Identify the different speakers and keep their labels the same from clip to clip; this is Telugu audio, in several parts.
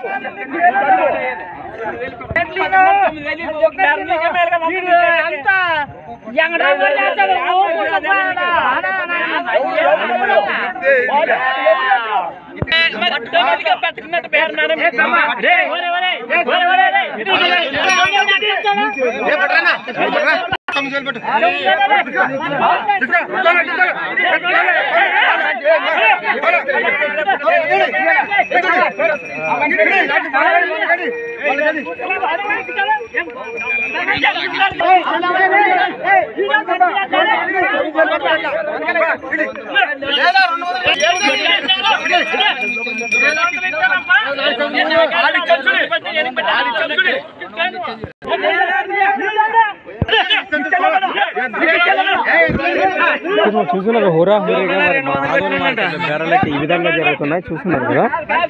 Speaker 1: అంతా ఎంగడా చేస్తాడు
Speaker 2: ఇప్పుడు చూస్తున్నారు హోరా హోరీగా మరి మా ఆదోని మార్కెట్లో ధరలు అయితే ఈ విధంగా జరుగుతున్నాయి చూస్తున్నారు కదా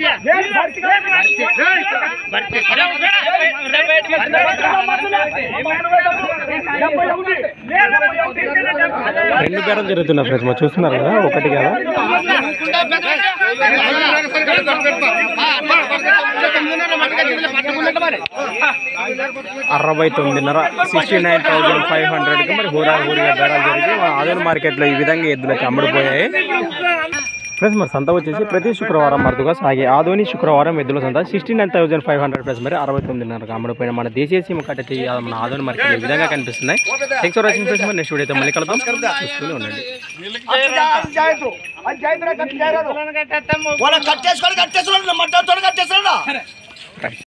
Speaker 2: రెండు ధరలు జరుగుతున్నాయి ఫ్రెండ్స్ మరి చూస్తున్నారు కదా ఒకటి కదా అరవై తొమ్మిదిన్నర సిక్స్టీ నైన్ థౌజండ్ ఫైవ్ హండ్రెడ్కి మరి హోరా హోరీగా ధరలు జరిగి మా ఆదోని మార్కెట్లో ఈ విధంగా ఎద్దులకి అమ్ముడుపోయాయి ఫ్రెండ్స్ మరి సంత వచ్చేసి ప్రతి శుక్రవారం మరుదుగా సాగే ఆదోని శుక్రవారం ఎద్దుల సంత sixty nine thousand five hundred plus మరి అరవై తొమ్మిదిన్నరకు అమ్ముడుపోయిన మన దేశీయ సీమ కట్టటి మన ఆదోని మార్కెట్ ఈ విధంగా కనిపిస్తున్నాయి థ్యాంక్స్ ఫర్ వాచింగ్ ఫ్రెండ్స్ మరి నెక్స్ట్ వీడియో అయితే మళ్ళీ కలుద్దాం చూస్తూనే ఉండండి
Speaker 3: వాళ్ళ కట్టేసుకొని కట్టేసుకున్నాడు మట్ట కట్టేసుకున్నాడు